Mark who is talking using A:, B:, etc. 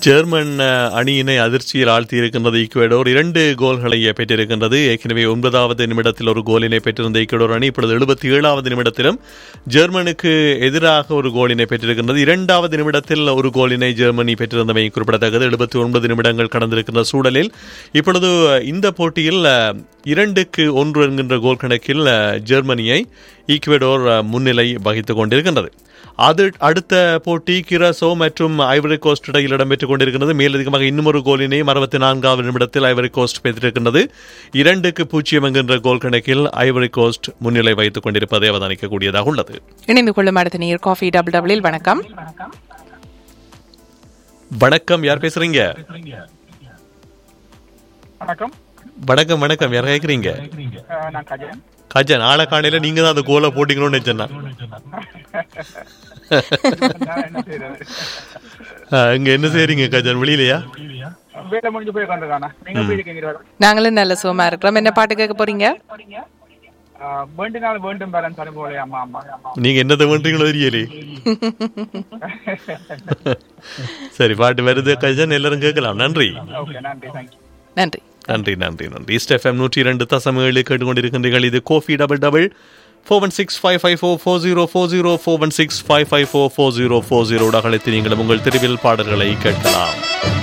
A: German அஹ், அணியினை அதிர்ச்சியில் ஆழ்த்தியிருக்கின்றது ஈக்குவடோர் இரண்டு கோல்களை பெற்றிருக்கின்றது ஏற்கனவே ஒன்பதாவது நிமிடத்தில் ஒரு கோலினை பெற்றிருந்த ஈக்குவடோர் அணி இப்பொழுது எழுபத்தி ஏழாவது நிமிடத்திலும் ஜெர்மனுக்கு எதிராக ஒரு கோலினை பெற்றிருக்கின்றது இரண்டாவது நிமிடத்தில் ஒரு கோலினை ஜெர்மனி பெற்றிருந்தமை குறிப்பிடத்தக்கது எழுபத்தி ஒன்பது நிமிடங்கள் கடந்திருக்கின்ற சூழலில் இப்பொழுது இந்த போட்டியில் அஹ், இரண்டுக்கு ஒன்று என்கின்ற கோல் கணக்கில் அஹ், ஜெர்மனியை ஈக்குவடோர் அஹ், முன்னிலை வகித்துக் கொண்டிருக்கின்றது அது அடுத்த போட்டி கிரசோ மற்றும் ஐவரி கோஸ்ட் இடையில் இடம்பெற்றுக் கொண்டிருக்கிறது மேலதிகமாக இன்னும் ஒரு கோலினையும் அறுபத்தி நான்காவது நிமிடத்தில் ஐவரி கோஸ்ட் பெற்றிருக்கின்றது இரண்டுக்கு பூஜ்ஜியம் என்கின்ற கோல் கணக்கில் ஐவரி கோஸ்ட் முன்னிலை வைத்துக் கொண்டிருப்பதை அவதானிக்கக்கூடியதாக உள்ளது
B: இணைந்து கொள்ளும் அடுத்த நீர் காஃபி டபுள் டபுளில் வணக்கம்
A: வணக்கம் யார் பேசுறீங்க
C: வணக்கம்
A: வணக்கம் வணக்கம் யார் கேட்குறீங்க
C: அஹ் நான் கஜன்
A: கஜன் ஆளை காணையில நீங்க தான் அந்த கோலை போட்டீங்களோன்னு நினைச்சேன்னா
C: நான் என்ன செய்யறது
A: அஹ், இங்க என்ன செய்றீங்க கஜன் வெளியிலையா
C: வேலை முடிஞ்சு போய் உட்காந்துருக்கானா நீங்க போய் இருக்கீங்க
B: நாங்களும் நல்ல சுகமா இருக்கிறோம் என்ன பாட்டு கேட்க போறீங்க
C: வேண்டு நாள் வேண்டும் பேலன்ஸ் அனுபவம் அம்மா அம்மா அம்மா
A: நீங்க என்னத்தை பண்றீங்களோ தெரியலே சரி பாட்டு வருது கஜன் எல்லாரும் கேட்கலாம் நன்றி
C: ஓகே நன்றி தேங்க்யூ
B: நன்றி
A: நன்றி நன்றி நன்றி ஈஸ்ட் எஃப்எம் நூற்றி இரண்டு தசம் ஏழு கேட்டுக்கொண்டிருக்கின்றீர்கள் இது கோஃபி double double four one six five five four four zero four zero four one six five five four four zero four zero அழைத்து நீங்களும் உங்கள் தெருவில் பாடல்களை கேட்கலாம்